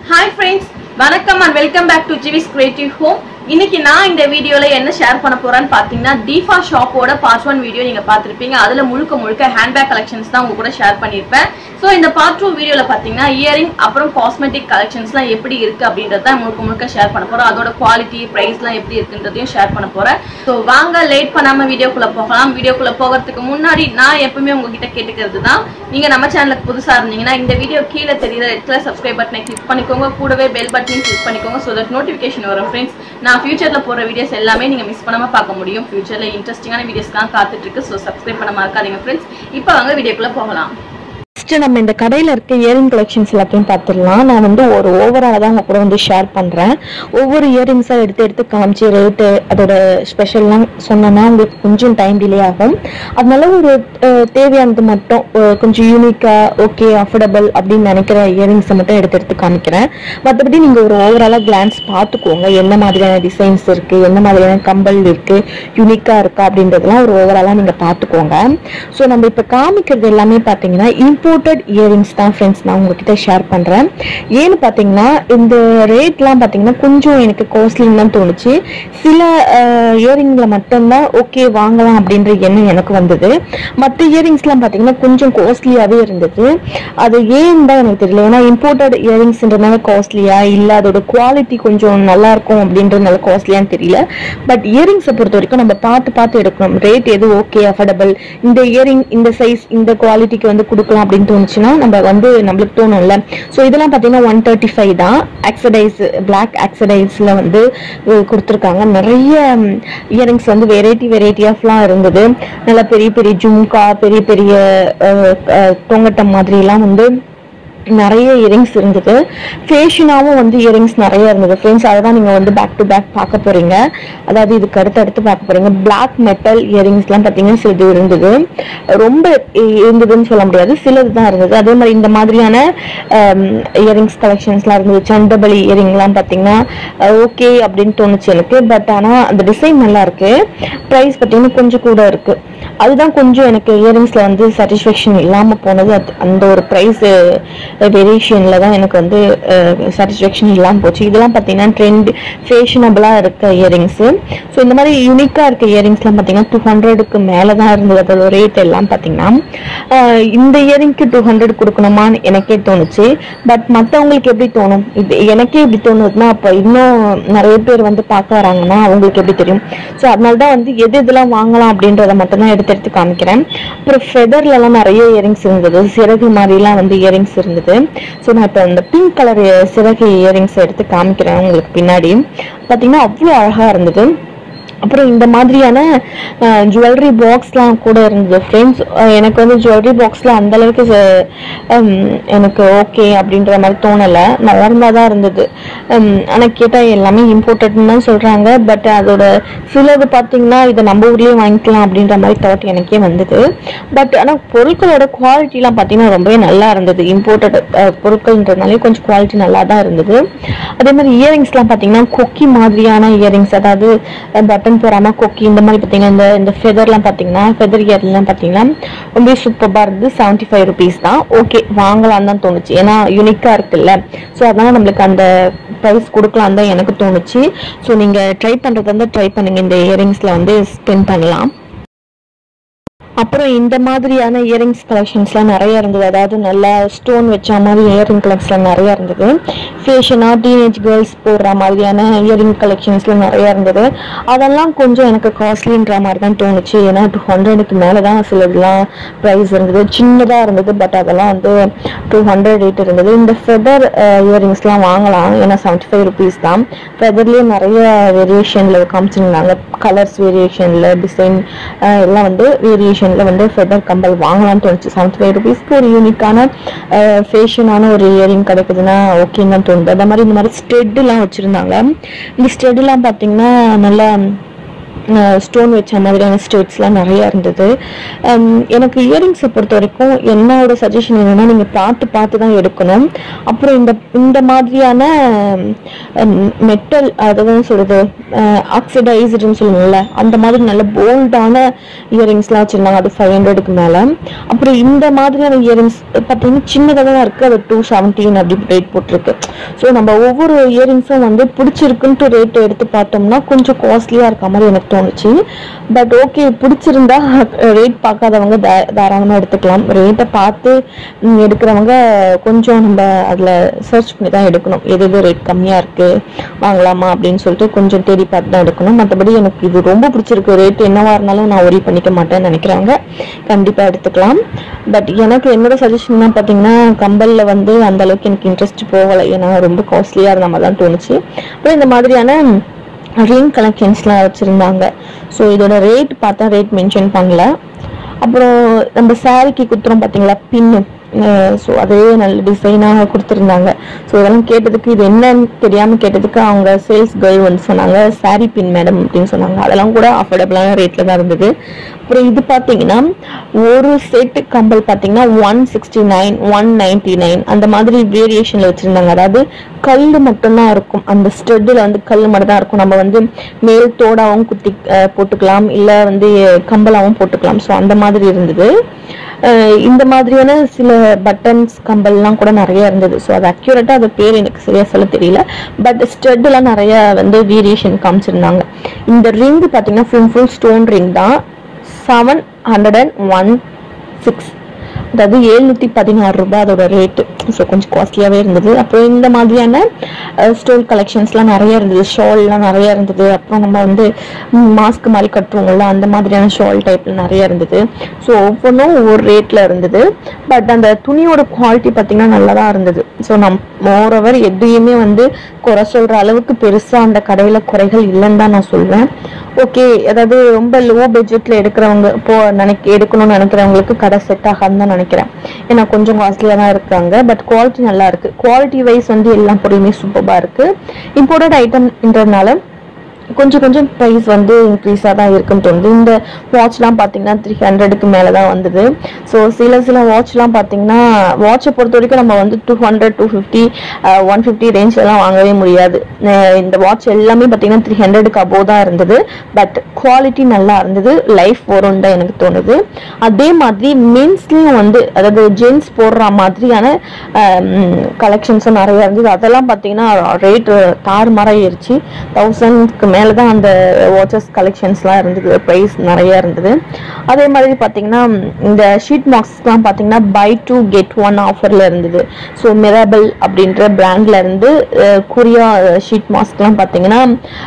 hi friends வணக்கம் and welcome back to GV's creative home இன்னைக்கு நான் இந்த வீடியோல என்ன ஷேர் பண்ண போறேன்னு பாத்தீங்கன்னா தீபா ஷாப்போட பார்ட் ஒன் வீடியோ நீங்க பார்த்திருப்பீங்க அதுல முழுக்க முழுக்க ஹேண்ட்பேக் கலெக்ஷன்ஸ் தான் உங்க கூட ஷேர் பண்ணியிருப்பேன் ஸோ இந்த பார்ட் டூ வீடியோல பாத்தீங்கன்னா இயரிங் அப்புறம் காஸ்மெட்டிக் கலெக்ஷன்ஸ்லாம் எப்படி இருக்கு அப்படின்றத தான் முழுக்க முழுக்க ஷேர் பண்ண போறோம் அதோட குவாலிட்டி ப்ரைஸ்லாம் எப்படி இருக்குன்றதையும் ஷேர் பண்ண போறேன் ஸோ வாங்க லேட் பண்ணாம வீடியோக்குள்ள போகலாம் வீடியோக்குள்ள போகிறதுக்கு முன்னாடி நான் எப்பவுமே உங்ககிட்ட கேட்டுக்கிறது தான் நீங்க நம்ம சேனலுக்கு புதுசா இருந்தீங்கன்னா இந்த வீடியோ கீழே தெரியுற இடத்துல சப்ஸ்கிரைப் பட்டனை கிளிக் பண்ணிக்கோங்க கூடவே பெல் பட்டனையும் கிளிக் பண்ணிக்கோங்க ஸோ தட் நோட்டிஃபிகேஷன் வரும் ஃப்ரெண்ட்ஸ் நான் ஃபியூச்சர்ல போற வீடியோஸ் எல்லாமே நீங்க மிஸ் பண்ணாம பார்க்க முடியும் ஃபியூச்சர்ல இன்ட்ரெஸ்டிங்கான வீடியோஸ்லாம் காத்துட்டு இருக்கு ஸோ சப்ஸ்கிரைப் பண்ண மறக்காதீங்க ஃப்ரெண்ட்ஸ் இப்போ வாங்க வீடியோக்குள்ள போகலாம் ஃபர்ஸ்ட் நம்ம இந்த கடையில இருக்க இயரிங் கலெக்ஷன்ஸ் எல்லாத்தையும் பார்த்துடலாம் நான் வந்து ஒரு ஓவரால தான் உங்க கூட வந்து ஷேர் பண்றேன் ஒவ்வொரு இயரிங்ஸா எடுத்து எடுத்து காமிச்சு ரேட்டு அதோட ஸ்பெஷல்லாம் சொன்னேன்னா உங்களுக்கு கொஞ்சம் டைம் டிலே ஆகும் அதனால ஒரு அஹ், தேவையானது மட்டும் அஹ், கொஞ்சம் யூனிக்கா ஓகே அஃபோர்டபுள் அப்படின்னு நினைக்கிற இயரிங்ஸை மட்டும் எடுத்து எடுத்து காமிக்கிறேன் மற்றபடி நீங்க ஒரு ஓவராலா கிளான்ஸ் பார்த்துக்கோங்க என்ன மாதிரியான டிசைன்ஸ் இருக்கு என்ன மாதிரியான கம்பல் இருக்கு யூனிக்கா இருக்கா அப்படின்றதெல்லாம் ஒரு ஓவராலா நீங்க பார்த்துக்கோங்க ஸோ நம்ம இப்போ காமிக்கிறது எல்லாமே பார்த்தீங்கன்னா இம்போர்ட்டட் இயரிங்ஸ் தான் ஃப்ரெண்ட்ஸ் நான் உங்ககிட்ட ஷேர் பண்ணுறேன் ஏன்னு பார்த்தீங்கன்னா இந்த ரேட்லாம் பார்த்தீங்கன்னா கொஞ்சம் எனக்கு காஸ்ட்லின்னு தான் தோணுச்சு சில இயரிங்கில் மட்டும்தான் ஓகே வாங்கலாம் அப்படின்ற எண்ணம் எனக்கு வந்தது மற்ற இயரிங்ஸ்லாம் பார்த்தீங்கன்னா கொஞ்சம் காஸ்ட்லியாகவே இருந்தது அது ஏன் தான் எனக்கு தெரியல ஏன்னா இம்போர்ட்டட் இயரிங்ஸ்ன்றதுனால காஸ்ட்லியா இல்லை அதோட குவாலிட்டி கொஞ்சம் நல்லா இருக்கும் அப்படின்றதுனால காஸ்ட்லியான்னு தெரியல பட் இயரிங்ஸை பொறுத்த வரைக்கும் நம்ம பார்த்து பார்த்து எடுக்கணும் ரேட் எது ஓகே அஃபோர்டபுள் இந்த இயரிங் இந்த சைஸ் இந்த குவாலிட்டிக்கு வந்து கொடுக்கலாம் அப்படின்னு தோணுச்சுன்னா நம்ம வந்து நம்மளுக்கு தோணும்ல ஸோ இதெல்லாம் பார்த்தீங்கன்னா ஒன் தேர்ட்டி ஃபைவ் தான் ஆக்சடைஸ் பிளாக் ஆக்சடைஸில் வந்து அஹ், கொடுத்துருக்காங்க நிறைய இயரிங்ஸ் வந்து வெரைட்டி வெரைட்டி ஆஃப்லாம் இருந்தது நல்லா பெரிய பெரிய ஜும்கா பெரிய பெரிய அஹ், அஹ், தொங்கட்டம் மாதிரிலாம் வந்து நிறைய இயரிங்ஸ் இருந்தது ஃபேஷனாகவும் வந்து இயரிங்ஸ் நிறைய இருந்தது ஃப்ரெண்ட்ஸ் அதை தான் நீங்கள் வந்து பேக் டு பேக் பார்க்க போறீங்க அதாவது இதுக்கு அடுத்து அடுத்து பார்க்க போறீங்க பிளாக் மெட்டல் இயரிங்ஸ்லாம் பார்த்தீங்கன்னா சிலது இருந்தது ரொம்ப இ- இருந்ததுன்னு சொல்ல முடியாது சிலது தான் இருந்தது அதே மாதிரி இந்த மாதிரியான இயரிங்ஸ் கலெக்ஷன்ஸ்லாம் இருந்தது சண்டபலி இயரிங்லாம் பார்த்தீங்கன்னா ஓகே அப்படின்னு தோணுச்சு எனக்கு பட் ஆனால் அந்த டிசைன் நல்லா இருக்கு ப்ரைஸ் பார்த்தீங்கன்னா கொஞ்சம் கூட இருக்கு அதுதான் கொஞ்சம் எனக்கு இயரிங்ஸ்ல வந்து சாட்டிஸ்ஃபேக்ஷன் இல்லாம போனது அது- அந்த ஒரு ப்ரைஸ் வேரியேஷன்ல தான் எனக்கு வந்து சாட்டிஸ்ஃபேக்ஷன் இல்லாம போச்சு இதெல்லாம் பார்த்தீங்கன்னா ட்ரெண்ட் ஃபேஷனபிளா இருக்க இயரிங்ஸ் ஸோ இந்த மாதிரி யூனிக்கா இருக்க இயரிங்ஸ்லாம் பார்த்தீங்கன்னா டூ ஹண்ட்ரடுக்கு மேலே தான் இருந்தது அதோட ரேட் எல்லாம் பார்த்தீங்கன்னா அஹ், இந்த இயரிங்க்கு டூ ஹண்ட்ரட் கொடுக்கணுமான்னு எனக்கே தோணுச்சு பட் மற்றவங்களுக்கு எப்படி தோணும் இது எனக்கே இப்படி தோணுதுன்னா அப்போ இன்னும் நிறைய பேர் வந்து பார்க்க வராங்கன்னா அவங்களுக்கு எப்படி தெரியும் ஸோ அதனால தான் வந்து எது இதெல்லாம் வாங்கலாம் அப்படின்றத மட்டும் தான் எடுத்து எடுத்து காமிக்கிறேன் அப்புறம் ஃபெதர்லலாம் நிறைய இயரிங்ஸ் இருந்தது சிறகு மாதிரிலாம் வந்து இயரிங்ஸ் இருந்தது ஸோ நான் இப்போ இந்த பிங்க் கலர் சிறகு இயரிங்ஸ் எடுத்து காமிக்கிறேன் உங்களுக்கு பின்னாடி பார்த்தீங்கன்னா அவ்வளோ அழகாக இருந்தது அப்புறம் இந்த மாதிரியான ஜுவல்லரி பாக்ஸ்லாம் கூட இருந்தது ஃப்ரெண்ட்ஸ் எனக்கு வந்து ஜுவல்லரி பாக்ஸில் அந்த அளவுக்கு ச- ஹம், எனக்கு ஓகே அப்படின்ற மாதிரி தோணலை நார்மலாக தான் இருந்தது ஆனால் கேட்டால் எல்லாமே இம்போர்ட்டட்னு தான் சொல்கிறாங்க பட் அதோட சிலது பார்த்தீங்கன்னா இதை நம்ம ஊர்லேயே வாங்கிக்கலாம் அப்படின்ற மாதிரி தாட் எனக்கே வந்தது பட் ஆனால் பொருட்களோட குவாலிட்டிலாம் பார்த்தீங்கன்னா ரொம்பவே நல்லா இருந்தது இம்போர்ட்டட் பொருட்கள்ன்றதுனாலே கொஞ்சம் குவாலிட்டி நல்லா தான் இருந்தது அதே மாதிரி இயரிங்ஸ்லாம் பார்த்தீங்கன்னா கொக்கி மாதிரியான இயரிங்ஸ் அதாவது பட்டன் போடாமல் கொக்கி இந்த மாதிரி பார்த்தீங்கன்னா இந்த இந்த ஃபெதர்லாம் பார்த்தீங்கன்னா ஃபெதர் இயர்லாம் பார்த்தீங்கன்னா ரொம்ப சூப்பராக இருந்தது செவன்ட்டி ஃபைவ் ருபீஸ் தான் ஓகே வாங்கலாம் தான் தோணுச்சு ஏன்னா யூனிக்காக இருக்குல்ல ஸோ அதனால நம்மளுக்கு அந்த ப்ரைஸ் கொடுக்கலாம் தான் எனக்கு தோணுச்சு ஸோ நீங்கள் ட்ரை பண்ணுறதா இருந்தால் ட்ரை பண்ணுங்க இந்த இயரிங்ஸில் வந்து ஸ்பெண்ட் பண்ணலாம் அப்புறம் இந்த மாதிரியான இயரிங்ஸ் கலெக்ஷன்ஸ்லாம் நிறைய இருந்தது அதாவது நல்லா ஸ்டோன் வச்ச மாதிரி இயரிங் கலெக்ஷன்ஸ்லாம் நிறைய இருந்தது ஃபேஷனாக டீனேஜ் கேர்ள்ஸ் போடுற மாதிரியான இயரிங் கலெக்ஷன்ஸ்லாம் நிறைய இருந்தது அதெல்லாம் கொஞ்சம் எனக்கு காஸ்ட்லின்ற மாதிரி தான் தோணுச்சு ஏன்னா டூ ஹண்ட்ரடுக்கு மேலே தான் சிலதுலாம் ப்ரைஸ் இருந்தது சின்னதாக இருந்தது பட் அதெல்லாம் வந்து டூ ஹண்ட்ரட் ரேட் இருந்தது இந்த ஃபெதர் இயரிங்ஸ்லாம் வாங்கலாம் ஏன்னா செவன்ட்டி ஃபைவ் ருபீஸ் தான் ஃபெதர்லேயே நிறைய வேரியேஷனில் காமிச்சிருந்தாங்க கலர்ஸ் வேரியேஷனில் டிசைன் எல்லாம் வந்து வேரியேஷனில் வந்து ஃபெதர் கம்பல் வாங்கலாம்னு தோணுச்சு செவன்ட்டி ஃபைவ் ருபீஸ்க்கு ஒரு யூனிக்கான ஃபேஷனான ஒரு இயரிங் கிடைக்குதுன்னா ஓகேன்னு தான் தோணுது அதே மாதிரி இந்த மாதிரி ஸ்டெட்டுலாம் வச்சுருந்தாங்க இந்த ஸ்டெட்டுலாம் பார்த்தீங்கன்னா நல்லா ஸ்டோன் வச்ச மாதிரியான ஸ்டேட்ஸ்லாம் நிறைய இருந்தது ஹம், எனக்கு இயரிங்ஸை பொறுத்த வரைக்கும் என்னோட சஜஷன் என்னன்னா நீங்கள் பார்த்து பார்த்து தான் எடுக்கணும் அப்புறம் இந்த இந்த மாதிரியான மெட்டல் அதான் சொல்றது ஆக்சிடைஸ்டுன்னு சொல்லுவோம்ல அந்த மாதிரி நல்ல போல்டான இயரிங்ஸ்லாம் வச்சுருந்தாங்க அது ஃபைவ் ஹண்ட்ரடுக்கு மேலே அப்புறம் இந்த மாதிரியான இயரிங்ஸ் பார்த்தீங்கன்னா சின்னதாக தான் இருக்குது அது டூ செவன்டீன் அப்படி ரேட் போட்டிருக்கு ஸோ நம்ம ஒவ்வொரு இயரிங்ஸும் வந்து பிடிச்சிருக்குன்ட்டு ரேட் எடுத்து பார்த்தோம்னா கொஞ்சம் காஸ்ட்லியாக இருக்க மாதிரி எனக்கு தோணுச்சு பட் ஓகே பிடிச்சிருந்தா ரேட் பார்க்காதவங்க தா- தாராளமா எடுத்துக்கலாம் ரேட்டை பார்த்து ம், எடுக்கிறவங்க கொஞ்சம் நம்ம அதில் சர்ச் பண்ணி தான் எடுக்கணும் எது எது ரேட் கம்மியாக இருக்குது வாங்கலாமா அப்படின்னு சொல்லிட்டு கொஞ்சம் தேடி பார்த்து தான் எடுக்கணும் மற்றபடி எனக்கு இது ரொம்ப பிடிச்சிருக்கு ரேட் என்னவா இருந்தாலும் நான் ஒரி பண்ணிக்க மாட்டேன்னு நினைக்கிறவங்க கண்டிப்பாக எடுத்துக்கலாம் பட் எனக்கு என்னோட சஜஷன் தான் பார்த்தீங்கன்னா கம்பலில் வந்து அந்த அளவுக்கு எனக்கு இன்ட்ரெஸ்ட் போகலை ஏன்னா ரொம்ப காஸ்ட்லியாக இருந்த மாதிரி தான் தோணுச்சு அப்புறம் இந்த மாதிரியான ரிங் கலெக்ஷன்ஸ்லாம் வச்சுருந்தாங்க ஸோ இதோட ரேட் பார்த்தா ரேட் மென்ஷன் பண்ணல அப்புறம் நம்ம சாரிக்கு குத்துறோம் பார்த்தீங்களா பின்னு ஸோ அதே நல்ல டிசைனாக கொடுத்துருந்தாங்க ஸோ இதெல்லாம் கேட்டதுக்கு இது என்னன்னு தெரியாமல் கேட்டதுக்கு அவங்க சேல்ஸ் கேர்ள் வந்து சொன்னாங்க சாரி பின் மேடம் அப்படின்னு சொன்னாங்க அதெல்லாம் கூட அஃபோர்டபுளான ரேட்டில் தான் இருந்தது அப்புறம் இது பார்த்தீங்கன்னா ஒரு செட்டு கம்பல் பார்த்தீங்கன்னா one sixty nine one ninety nine அந்த மாதிரி வேரியேஷனில் வச்சுருந்தாங்க அதாவது கல் மட்டும்தான் இருக்கும் அந்த ஸ்டெட்டில் வந்து கல் மட்டும் தான் இருக்கும் நம்ம வந்து மேல் தோடாவும் குத்தி அஹ், போட்டுக்கலாம் இல்லை வந்து கம்பலாவும் போட்டுக்கலாம் ஸோ அந்த மாதிரி இருந்தது அஹ், இந்த மாதிரியான சில பட்டன்ஸ் கம்பல்லாம் கூட நிறைய இருந்தது ஸோ அது அக்யூரேட்டாக அது பேர் எனக்கு சரியா சொல்ல தெரியல பட் ஸ்டெட்லாம் நிறைய வந்து வேரியேஷன் காமிச்சிருந்தாங்க இந்த ரிங் பார்த்தீங்கன்னா ஃபுல் ஃபுல் ஸ்டோன் ரிங் தான் seven hundred and one six அதாவது எழுநூத்தி பதினாறு ரூபாய் அதோட ரேட்டு ஸோ கொஞ்சம் காஸ்ட்லியாகவே இருந்தது அப்புறம் இந்த மாதிரியான ஸ்டோல் கலெக்ஷன்ஸ்லாம் நிறைய இருந்தது ஷால்லாம் நிறைய இருந்தது அப்புறம் நம்ம வந்து மாஸ்க் மாதிரி கட்டுவோம்ல அந்த மாதிரியான ஷால் டைப்ல நிறைய இருந்தது ஸோ ஒவ்வொன்றும் ஒவ்வொரு ரேட்ல இருந்தது பட் அந்த துணியோட குவாலிட்டி பார்த்தீங்கன்னா நல்லா தான் இருந்தது ஸோ நம் மோரோவர் எதையுமே வந்து குறை சொல்ற அளவுக்கு பெருசா அந்த கடையில குறைகள் இல்லைன்னு தான் நான் சொல்வேன் ஓகே அதாவது ரொம்ப லோ பட்ஜெட்ல எடுக்கிறவங்க இப்போ நினைக்க எடுக்கணும்னு நினைக்கிறவங்களுக்கு கடை செட் ஆகாதுன்னு தான் நினைக்கிறேன் ஏன்னா கொஞ்சம் காஸ்ட்லியா தான் இருக்காங்க பட் குவாலிட்டி நல்லா இருக்கு குவாலிட்டி வைஸ் வந்து எல்லா பொருளுமே சூப்பரா இருக்கு இம்போர்ட்டட் ஐட்டம்ன்றதுனால கொஞ்சம் கொஞ்சம் ப்ரைஸ் வந்து இன்க்ரீஸாக தான் இருக்குன்னு தோணுது இந்த வாட்ச்லாம் பார்த்தீங்கன்னா த்ரீ ஹண்ட்ரடுக்கு மேலே தான் வந்தது ஸோ சில சில வாட்ச்லாம் பார்த்தீங்கன்னா வாட்சை பொறுத்த வரைக்கும் நம்ம வந்து two hundred two fifty one fifty ரேஞ்ச்லாம் வாங்கவே முடியாது அஹ் இந்த வாட்ச் எல்லாமே பார்த்தீங்கன்னா த்ரீ ஹண்ட்ரடுக்கு அபோவ் தான் இருந்தது பட் குவாலிட்டி நல்லா இருந்தது லைஃப் வரும்னு தான் எனக்கு தோணுது அதே மாதிரி மென்ஸ்லேயும் வந்து அதாவது ஜென்ஸ் போடுற மாதிரியான கலெக்ஷன்ஸும் நிறைய இருந்தது அதெல்லாம் பார்த்தீங்கன்னா ரேட் தாறுமாறாக ஏறிச்சு தௌசண்ட்க்கு மேலே தான் அந்த வாட்சஸ் கலெக்ஷன்ஸ்லாம் இருந்தது ப்ரைஸ் நிறைய இருந்தது அதே மாதிரி பார்த்தீங்கன்னா இந்த ஷீட் மாஸ்க்லாம் பார்த்தீங்கன்னா பை டூ கெட் ஒன் ஆஃபரில் இருந்தது ஸோ மிராபிள் அப்படின்ற பிராண்ட்ல இருந்து அஹ், கொரியா ஷீட் மாஸ்க்லாம் பார்த்தீங்கன்னா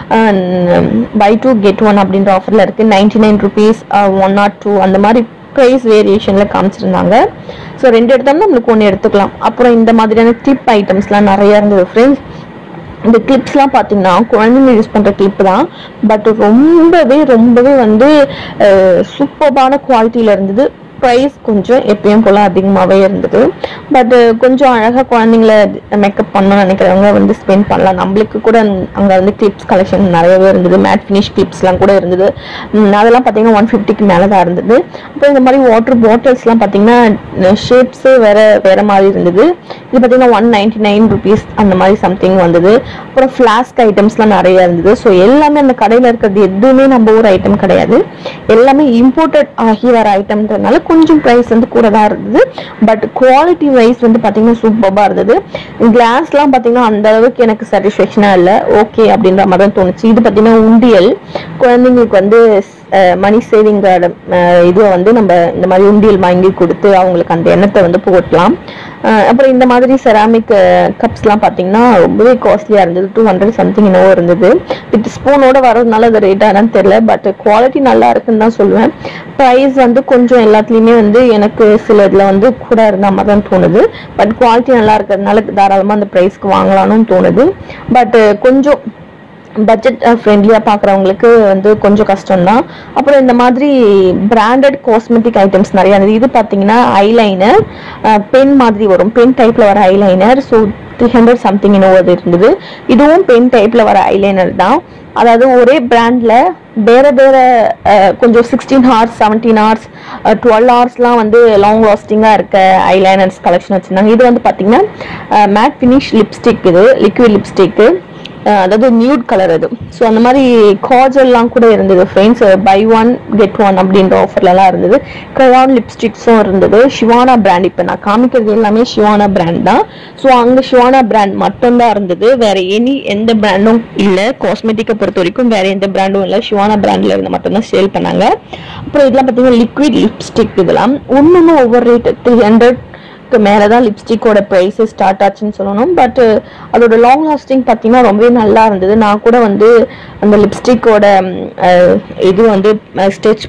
பை டூ கெட் ஒன் அப்படின்ற ஆஃபரில் இருக்குது ninety nine rupees one not two அந்த மாதிரி ப்ரைஸ் வேரியேஷனில் காமிச்சிருந்தாங்க ஸோ ரெண்டு எடுத்தோம்னா நம்மளுக்கு ஒன்று எடுத்துக்கலாம் அப்புறம் இந்த மாதிரியான கிளிப் ஐட்டம்ஸ்லாம் நிறைய இருந்தது ஃப்ரெண்ட்ஸ் இந்த கிளிப்ஸ்லாம் பார்த்தீங்கன்னா குழந்தைங்க யூஸ் பண்ணுற கிளிப் தான் பட் ரொம்பவே ரொம்பவே வந்து சூப்பர்பான குவாலிட்டியில் இருந்தது ப்ரைஸ் கொஞ்சம் எப்பயும் போல் அதிகமாகவே இருந்தது பட் கொஞ்சம் அழகாக குழந்தைங்கள மேக்கப் பண்ணணும்னு நினைக்கிறவங்க வந்து ஸ்பெண்ட் பண்ணலாம் நம்மளுக்கு கூட அங்கே வந்து கிளிப்ஸ் கலெக்ஷன் நிறையவே இருந்தது மேட் ஃபினிஷ் கிளிப்ஸ்லாம் கூட இருந்தது ம், அதெல்லாம் பார்த்தீங்கன்னா ஒன் ஃபிஃப்டிக்கு மேலே தான் இருந்தது அப்புறம் இந்த மாதிரி வாட்டர் பாட்டில்ஸ்லாம் பார்த்தீங்கன்னா ஷேப்ஸே வேற வேற மாதிரி இருந்தது இது பார்த்தீங்கன்னா ஒன் நைன்டி நைன் ருபீஸ் அந்த மாதிரி சம்திங் வந்தது அப்புறம் ஃப்ளாஸ்க் ஐட்டம்ஸ்லாம் நிறைய இருந்தது ஸோ எல்லாமே அந்த கடையில் இருக்கிறது எதுவுமே நம்ம ஊர் ஐட்டம் கிடையாது எல்லாமே இம்போர்ட்டட் ஆகி வர ஐட்டம்ன்றதுனால கொஞ்சம் ப்ரைஸ் வந்து கூட தான் இருந்தது பட் குவாலிட்டி வைஸ் வந்து பார்த்தீங்கன்னா சூப்பராக இருந்தது கிளாஸ்லாம் பார்த்தீங்கன்னா அந்த அளவுக்கு எனக்கு சாட்டிஸ்ஃபேக்ஷனாக இல்லை ஓகே அப்படின்ற மாதிரி தான் தோணுச்சு இது பார்த்தீங்கன்னா உண்டியல் குழந்தைங்களுக்கு வந்து மணி சேவிங் இதுவை வந்து நம்ம இந்த மாதிரி உண்டியல் வாங்கி கொடுத்து அவங்களுக்கு அந்த எண்ணத்தை வந்து போட்டலாம் அஹ் அப்புறம் இந்த மாதிரி செராமிக் கப்ஸ்லாம் பார்த்தீங்கன்னா ரொம்பவே காஸ்ட்லியாக இருந்தது டூ ஹண்ட்ரட் சம்திங் என்னவோ இருந்தது வித் ஸ்பூனோட வரதுனால அது ரேட் என்னன்னு தெரியல பட் குவாலிட்டி நல்லா இருக்குன்னு தான் சொல்லுவேன் ப்ரைஸ் வந்து கொஞ்சம் எல்லாத்துலேயுமே வந்து எனக்கு சில இதில் வந்து கூட இருந்த மாதிரி தான் தோணுது பட் குவாலிட்டி நல்லா இருக்கிறதுனால தாராளமாக அந்த ப்ரைஸ்க்கு வாங்கலாம்னு தோணுது பட் கொஞ்சம் பட்ஜெட் ஃப்ரெண்ட்லியாக பார்க்குறவங்களுக்கு வந்து கொஞ்சம் கஷ்டம்தான் அப்புறம் இந்த மாதிரி பிராண்டட் காஸ்மெட்டிக் ஐட்டம்ஸ் நிறைய இருந்தது இது பார்த்தீங்கன்னா ஐலைனர் பென் மாதிரி வரும் பென் டைப்பில் வர eyeliner so three hundred something என்னவோ அது இருந்தது இதுவும் பென் டைப்பில் வர ஐலைனர் தான் அதாவது ஒரே பிராண்டில் வேற வேற அஹ், கொஞ்சம் sixteen hours seventeen hours twelve ஹவர்ஸ்லாம் வந்து லாங் லாஸ்டிங்காக இருக்க ஐலைனர்ஸ் கலெக்ஷன் வச்சுருந்தாங்க இது வந்து பார்த்தீங்கன்னா மேட் ஃபினிஷ் லிப்ஸ்டிக் இது லிக்விட் லிப்ஸ்டிக்கு அதாவது நியூட் கலர் அது ஸோ அந்த மாதிரி காஜல்லாம் கூட இருந்தது friends buy one get one அப்படின்ற ஆஃபர்லலாம் இருந்தது கயான் லிப்ஸ்டிக்ஸும் இருந்தது ஷிவானா பிராண்ட் இப்போ நான் காமிக்கிறது எல்லாமே ஷிவானா பிராண்ட் தான் ஸோ அங்கே ஷிவானா பிராண்ட் மட்டும்தான் இருந்தது வேற எனி எந்த பிராண்டும் இல்லை காஸ்மெட்டிக்கை பொறுத்த வரைக்கும் வேற எந்த பிராண்டும் இல்லை ஷிவானா பிராண்ட்ல இருந்து மட்டும்தான் சேல் பண்ணாங்க அப்புறம் இதெல்லாம் பார்த்தீங்கன்னா லிக்விட் லிப்ஸ்டிக் இதெல்லாம் ஒன்றுமே ஒவ்வொரு ரேட் த்ரீ ஹண்ட்ரட் க்கு மேலே தான் லிப்ஸ்டிக்கோட ப்ரைஸஸ் ஸ்டார்ட் ஆச்சுன்னு சொல்லணும் பட் அதோட லாங் லாஸ்டிங் பார்த்தீங்கன்னா ரொம்பவே நல்லா இருந்தது நான் கூட வந்து அந்த லிப்ஸ்டிக்கோட இது வந்து ஸ்டெச்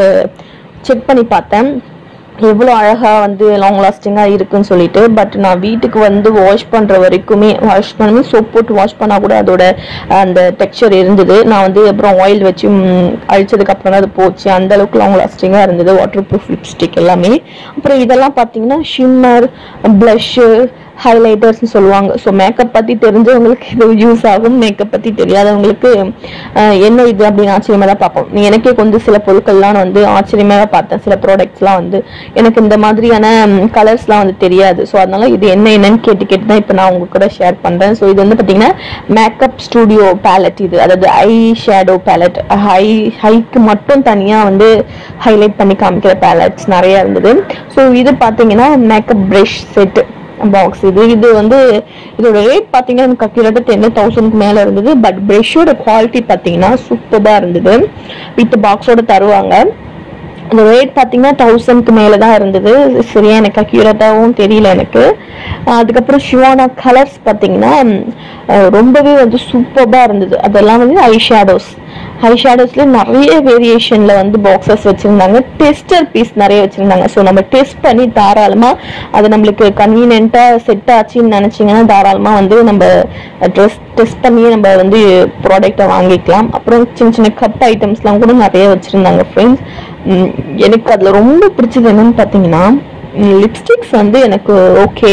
செக் பண்ணி பார்த்தேன் எவ்வளோ அழகாக வந்து லாங் லாஸ்டிங்காக இருக்குன்னு சொல்லிட்டு பட் நான் வீட்டுக்கு வந்து வாஷ் பண்ணுற வரைக்குமே வாஷ் பண்ணி சோப் போட்டு வாஷ் பண்ணால் கூட அதோட அந்த டெக்ஸ்சர் இருந்தது நான் வந்து அப்புறம் ஆயில் வச்சு ம், அழிச்சதுக்கு அப்புறம் தான் அது போச்சு அந்த அளவுக்கு லாங் லாஸ்டிங்காக இருந்தது வாட்டர் ப்ரூஃப் லிப்ஸ்டிக் எல்லாமே அப்புறம் இதெல்லாம் பார்த்தீங்கன்னா ஷிம்மர் ப்ளஷ்ஷு ஹைலைட்டர்ஸ்னு சொல்லுவாங்க ஸோ மேக்கப் பற்றி தெரிஞ்சவங்களுக்கு இது யூஸ் ஆகும் மேக்கப் பற்றி தெரியாதவங்களுக்கு அஹ், என்ன இது அப்படின்னு ஆச்சரியமாக தான் பார்ப்போம் நீ எனக்கே கொஞ்சம் சில பொருட்கள்லாம் நான் வந்து ஆச்சரியமாக பார்த்தேன் சில ப்ராடக்ட்ஸ்லாம் வந்து எனக்கு இந்த மாதிரியான கலர்ஸ்லாம் வந்து தெரியாது ஸோ அதனால இது என்ன என்னன்னு கேட்டு கேட்டு தான் இப்போ நான் உங்க கூட ஷேர் பண்ணுறேன் ஸோ இது வந்து பார்த்தீங்கன்னா மேக்கப் ஸ்டூடியோ பேலட் இது அதாவது ஐ ஷேடோ பேலட் ஹை ஹைக்கு மட்டும் தனியாக வந்து ஹைலைட் பண்ணி காமிக்கிற பேலட்ஸ் நிறைய இருந்தது ஸோ இது பார்த்தீங்கன்னா மேக்கப் ப்ரஷ் செட்டு பாக்ஸ் இது இது வந்து இதோட ரேட் பார்த்தீங்கன்னா எனக்கு கிட்டத்தட்ட டென் தௌசண்ட்க்கு மேலே இருந்தது பட் ப்ரஷோட குவாலிட்டி பார்த்தீங்கன்னா சூப்பராக இருந்தது வித் பாக்ஸோட தருவாங்க அந்த ரேட் பார்த்தீங்கன்னா தௌசண்ட்க்கு மேலே தான் இருந்தது சரியா எனக்கு அக்யூரேட்டாகவும் தெரியல எனக்கு அஹ் அதுக்கப்புறம் ஷிவானா கலர்ஸ் பார்த்தீங்கன்னா அஹ் ரொம்பவே வந்து சூப்பராக இருந்தது அதெல்லாம் வந்து ஐ ஷேடோஸ் ஐ ஷேடோஸ்ல நிறைய வேரியேஷன்ல வந்து பாக்ஸஸ் வச்சிருந்தாங்க டெஸ்டர் பீஸ் நிறைய வச்சிருந்தாங்க ஸோ நம்ம டெஸ்ட் பண்ணி தாராளமா அது நம்மளுக்கு கன்வீனியன்ட்டா செட் ஆச்சுன்னு நினைச்சீங்கன்னா தாராளமா வந்து நம்ம ட்ரெஸ் டெஸ்ட் பண்ணி நம்ம வந்து ப்ராடக்ட்டை வாங்கிக்கலாம் அப்புறம் சின்ன சின்ன கப் ஐட்டம்ஸ்லாம் கூட நிறைய வச்சிருந்தாங்க ஃப்ரெண்ட்ஸ் எனக்கு அதுல ரொம்ப பிடிச்சது என்னன்னு பார்த்தீங்கன்னா லிப்ஸ்டிக்ஸ் வந்து எனக்கு ஓகே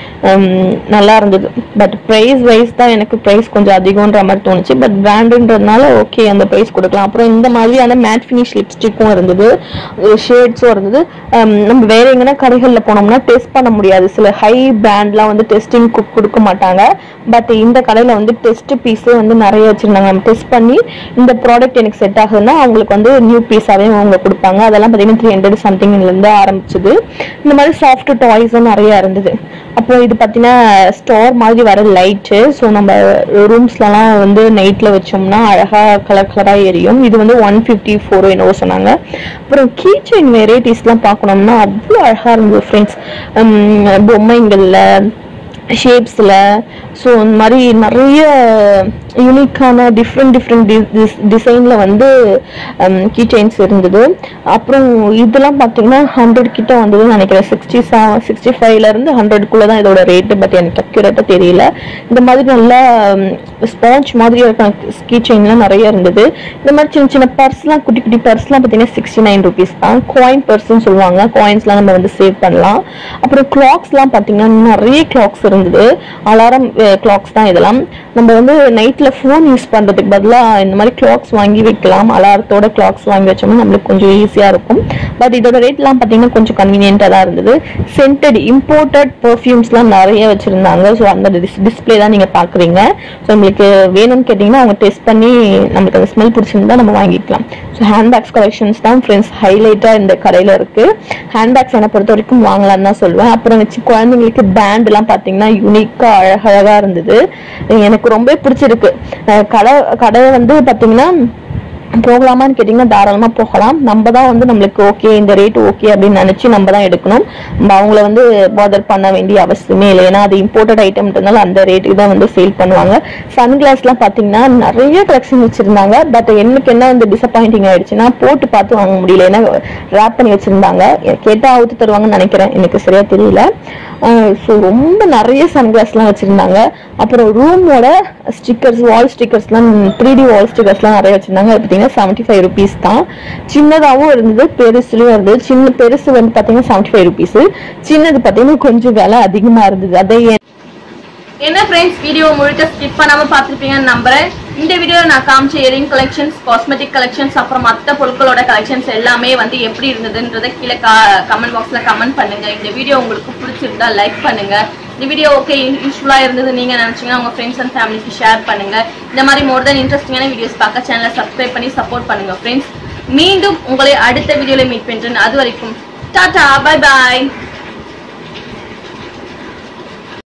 நல்லா இருந்தது பட் ப்ரைஸ் வைஸ் தான் எனக்கு ப்ரைஸ் கொஞ்சம் அதிகம்ன்ற மாதிரி தோணுச்சு பட் பிராண்டுன்றதுனால ஓகே அந்த ப்ரைஸ் கொடுக்கலாம் அப்புறம் இந்த மாதிரியான மேட் ஃபினிஷ் லிப்ஸ்டிக்கும் இருந்தது ஷேட்ஸும் இருந்தது ஹம், நம்ம வேற எங்கன்னா கடைகளில் போனோம்னா டெஸ்ட் பண்ண முடியாது சில ஹை பிராண்ட்லாம் வந்து டெஸ்டிங் கொடுக்க மாட்டாங்க பட் இந்த கடையில் வந்து டெஸ்ட் பீஸே வந்து நிறைய வச்சிருந்தாங்க நம்ம டெஸ்ட் பண்ணி இந்த ப்ராடக்ட் எனக்கு செட் ஆகுதுன்னா அவங்களுக்கு வந்து நியூ பீஸாகவே அவங்க கொடுப்பாங்க அதெல்லாம் பார்த்தீங்கன்னா த்ரீ ஹண்ட்ரட் சம்திங்லேருந்து ஆரம்பிச்சது இந்த மாதிரி சாஃப்ட் டாய்ஸும் நிறைய இருந்தது அப்புறம் இது பார்த்தீங்கன்னா ஸ்டோர் மாதிரி வர லைட்டு ஸோ நம்ம ரூம்ஸ்லலாம் வந்து நைட்டில் வச்சோம்னா அழகாக கலர் கலராக எரியும் இது வந்து ஒன் ஃபிஃப்டி ஃபோர் என்னவோ சொன்னாங்க அப்புறம் கீ செயின் வெரைட்டிஸ்லாம் பார்க்கணும்னா அவ்வளோ அழகாக இருந்தது ஃப்ரெண்ட்ஸ் பொம்மைங்களில் ஷேப்ஸில் ஸோ இந்த மாதிரி நிறைய யூனிக்கான டிஃப்ரெண்ட் டிஃப்ரெண்ட் டிசைனில் வந்து கீ செயின்ஸ் இருந்தது அப்புறம் இதெல்லாம் பார்த்தீங்கன்னா ஹண்ட்ரட் கிட்ட வந்ததுன்னு நினைக்கிறேன் சிக்ஸ்டி சிக்ஸ்டி ஃபைவ்லேருந்து ஹண்ட்ரட்குள்ளே தான் இதோட ரேட்டு பட் எனக்கு அக்யூரேட்டாக தெரியல இந்த மாதிரி நல்லா ஸ்பாஞ்ச் மாதிரி இருக்க கீ செயின்லாம் நிறைய இருந்தது இந்த மாதிரி சின்ன சின்ன பர்ஸ்லாம் குட்டி குட்டி பர்ஸ்லாம் பார்த்தீங்கன்னா சிக்ஸ்டி நைன் ருபீஸ் தான் காயின் பர்ஸ்ன்னு சொல்லுவாங்க காயின்ஸ்லாம் நம்ம வந்து சேவ் பண்ணலாம் அப்புறம் கிளாக்ஸ்லாம் பார்த்தீங்கன்னா நிறைய கிளாக்ஸ் இருந்தது அலாரம் கிளாக்ஸ் தான் இதெல்லாம் நம்ம வந்து நைட்டில் ஃபோன் யூஸ் பண்ணுறதுக்கு பதிலாக இந்த மாதிரி கிளாக்ஸ் வாங்கி வைக்கலாம் அலாரத்தோட கிளாக்ஸ் வாங்கி வச்சோம்னா நம்மளுக்கு கொஞ்சம் ஈஸியாக இருக்கும் பட் இதோட ரேட்லாம் பார்த்தீங்கன்னா கொஞ்சம் கன்வீனியன்ட்டாக தான் இருந்தது சென்டட் இம்போர்ட்டட் பர்ஃப்யூம்ஸ்லாம் நிறைய வச்சுருந்தாங்க ஸோ அந்த டிஸ்பிளே தான் நீங்கள் பார்க்குறீங்க ஸோ உங்களுக்கு வேணும்னு கேட்டிங்கன்னா அவங்க டெஸ்ட் பண்ணி நம்மளுக்கு அந்த ஸ்மெல் பிடிச்சிருந்தா நம்ம வாங்கிக்கலாம் ஸோ ஹேண்ட்பேக்ஸ் கலெக்ஷன்ஸ் தான் ஃப்ரெண்ட்ஸ் ஹைலைட்டாக இந்த கடையில் இருக்குது ஹேண்ட்பேக்ஸ் என்னை பொறுத்த வரைக்கும் வாங்கலாம்னு தான் சொல்லுவேன் அப்புறம் வச்சு குழந்தைங்களுக்கு பேண்ட்லாம் பார்த்தீங்கன்னா யூனிக்காக அழகழகாக இருந்தது எனக்கு ரொம்ப பிடிச்சிருக்கு அஹ் கடை கடை வந்து பார்த்தீங்கன்னா போகலாமான்னு கேட்டிங்கன்னா தாராளமாக போகலாம் நம்ம தான் வந்து நம்மளுக்கு ஓகே இந்த ரேட் ஓகே அப்படின்னு நினச்சி நம்ம தான் எடுக்கணும் நம்ம அவங்கள வந்து பாதர் பண்ண வேண்டிய அவசியமே இல்லை ஏன்னா அது இம்போர்ட்டட் ஐட்டம்ன்றதுனால அந்த ரேட்டுக்கு தான் வந்து சேல் பண்ணுவாங்க சன் கிளாஸ்லாம் பார்த்தீங்கன்னா நிறைய கலெக்ஷன் வச்சுருந்தாங்க பட் எனக்கு என்ன வந்து டிசப்பாயிண்டிங் ஆயிடுச்சுன்னா போட்டு பார்த்து வாங்க முடியல ஏன்னா ரேப் பண்ணி வச்சுருந்தாங்க கேட்டால் அவுத்து தருவாங்கன்னு நினைக்கிறேன் எனக்கு சரியா தெரியல ஸோ ரொம்ப நிறைய சன் கிளாஸ்லாம் வச்சுருந்தாங்க அப்புறம் ரூமோட ஸ்டிக்கர்ஸ் வால் ஸ்டிக்கர்ஸ்லாம் த்ரீ டி வால் ஸ்டிக்கர்ஸ்லாம் நிறைய வச்சுருந்தாங்க அது பார்த்தீங்கன்னா செவன்ட்டி ஃபைவ் ருபீஸ் தான் சின்னதாகவும் இருந்தது பெருசுலையும் இருந்தது சின்ன பெருசு வந்து பார்த்தீங்கன்னா செவன்ட்டி ஃபைவ் ருபீஸு சின்னது பார்த்தீங்கன்னா கொஞ்சம் விலை அதிகமாக இருந்தது அதை ஏன் என்ன ஃப்ரெண்ட்ஸ் வீடியோ முழுக்க ஸ்கிப் பண்ணாம பார்த்துருப்பீங்கன்னு நம்புறேன் இந்த வீடியோல நான் காமிச்ச இயரிங் கலெக்ஷன்ஸ் காஸ்மெட்டிக் கலெக்ஷன்ஸ் அப்புறம் மற்ற பொருட்களோட கலெக்ஷன்ஸ் எல்லாமே வந்து எப்படி இருந்ததுன்றதை கீழே கமெண்ட் பாக்ஸ்ல கமெண்ட் பண்ணுங்க இந்த வீடியோ உங்களுக்கு பிடிச்சிருந்தா லைக் பண்ணுங்க இந்த வீடியோ ஓகே யூஸ்ஃபுல்லா இருந்தது நீங்க நினைச்சீங்கன்னா உங்க ஃப்ரெண்ட்ஸ் அண்ட் ஃபேமிலிக்கு ஷேர் பண்ணுங்க இந்த மாதிரி மோர் தென் இன்ட்ரெஸ்டிங்கான வீடியோஸ் பார்க்க சேனலை சப்ஸ்கிரைப் பண்ணி சப்போர்ட் பண்ணுங்க ஃப்ரெண்ட்ஸ் மீண்டும் உங்களை அடுத்த வீடியோல மீட் பண்றேன் அது வரைக்கும் டாடா பை பாய்